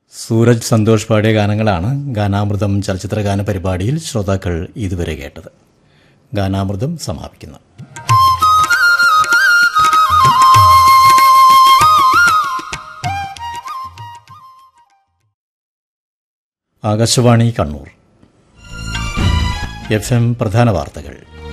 സൂരജ് സന്തോഷ് പാടിയ ഗാനങ്ങളാണ് ഗാനാമൃതം ചലച്ചിത്ര ഗാന പരിപാടിയിൽ ശ്രോതാക്കൾ ഇതുവരെ കേട്ടത് ഗാനാമൃതം സമാപിക്കുന്നു ആകാശവാണി കണ്ണൂർ എഫ് എം പ്രധാന വാർത്തകൾ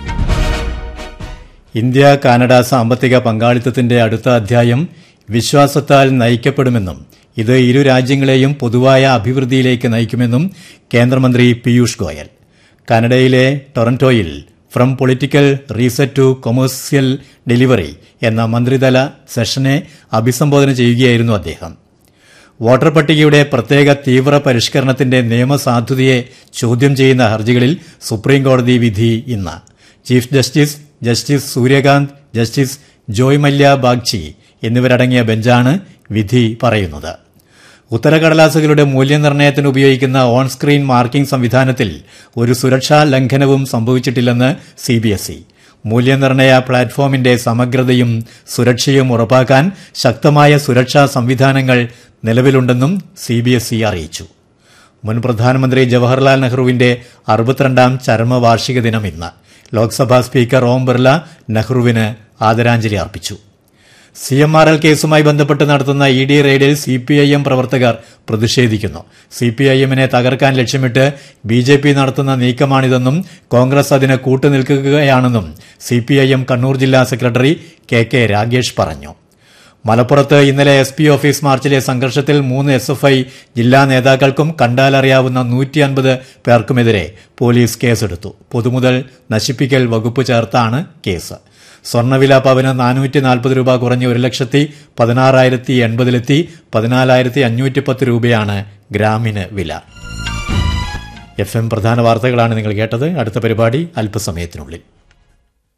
ഇന്ത്യ കാനഡ സാമ്പത്തിക പങ്കാളിത്തത്തിന്റെ അടുത്ത അധ്യായം വിശ്വാസത്താൽ നയിക്കപ്പെടുമെന്നും ഇത് ഇരു രാജ്യങ്ങളെയും പൊതുവായ അഭിവൃദ്ധിയിലേക്ക് നയിക്കുമെന്നും കേന്ദ്രമന്ത്രി പീയൂഷ് ഗോയൽ കാനഡയിലെ ടൊറന്റോയിൽ from political reset to commercial delivery എന്ന മന്ത്രിതല സെഷനെ അഭിസംബോധന ചെയ്യുകയായിരുന്നു അദ്ദേഹം വോട്ടർ പട്ടികയുടെ പ്രത്യേക തീവ്ര പരിഷ്കരണത്തിന്റെ നിയമസാധുതയെ ചോദ്യം ചെയ്യുന്ന ഹർജികളിൽ സുപ്രീംകോടതി വിധി ഇന്ന് chief justice justice Surya Kant justice Joymalya Bagchi എന്നിവരടങ്ങിയ ബെഞ്ചാണ് വിധി പറയുന്നത് ഉത്തരകടലാസുകളുടെ മൂല്യനിർണ്ണയത്തിന് ഉപയോഗിക്കുന്ന ഓൺ സ്ക്രീൻ മാർക്കിംഗ് സംവിധാനത്തിൽ ഒരു സുരക്ഷാ ലംഘനവും സംഭവിച്ചിട്ടില്ലെന്ന് സിബിഎസ്ഇ മൂല്യനിർണ്ണയ പ്ലാറ്റ്ഫോമിന്റെ സമഗ്രതയും സുരക്ഷയും ഉറപ്പാക്കാൻ ശക്തമായ സുരക്ഷാ സംവിധാനങ്ങൾ നിലവിലുണ്ടെന്നും സിബിഎസ്ഇ അറിയിച്ചു മുൻ പ്രധാനമന്ത്രി ജവഹർലാൽ നെഹ്റുവിന്റെ അറുപത്തിരണ്ടാം ചരമവാർഷിക ദിനം ഇന്ന് ലോക്സഭാ സ്പീക്കർ ഓം ബിർല നെഹ്റുവിന് ആദരാഞ്ജലി അർപ്പിച്ചു സി എം ആർ എൽ കേസുമായി ബന്ധപ്പെട്ട് നടത്തുന്ന ഇ ഡി റെയ്ഡിൽ സി പി ഐ എം പ്രവർത്തകർ പ്രതിഷേധിക്കുന്നു സി പി ഐ എമ്മിനെ തകർക്കാൻ ലക്ഷ്യമിട്ട് ബി ജെ പി നടത്തുന്ന നീക്കമാണിതെന്നും കോൺഗ്രസ് അതിന് കൂട്ടുനിൽക്കുകയാണെന്നും C P I M Kannur ജില്ലാ സെക്രട്ടറി കെ കെ രാഗേഷ് പറഞ്ഞു മലപ്പുറത്ത് ഇന്നലെ എസ് പി ഓഫീസ് മാർച്ചിലെ സംഘർഷത്തിൽ മൂന്ന് എസ് എഫ് ഐ ജില്ലാ നേതാക്കൾക്കും കണ്ടാലറിയാവുന്ന നൂറ്റി അൻപത് പേർക്കുമെതിരെ പോലീസ് കേസെടുത്തു പൊതുമുതൽ നശിപ്പിക്കൽ വകുപ്പ് ചേർത്താണ് കേസ് സ്വർണ്ണവില പവന് നാനൂറ്റി നാൽപ്പത് രൂപ കുറഞ്ഞ് ഒരു ലക്ഷത്തി പതിനാറായിരത്തി എൺപതിലെത്തി പതിനാലായിരത്തി അഞ്ഞൂറ്റി പത്ത് രൂപയാണ് ഗ്രാമിന് വില എഫ് എം പ്രധാന വാർത്തകളാണ് നിങ്ങൾ കേട്ടത് അടുത്ത പരിപാടി അല്പസമയത്തിനുള്ളിൽ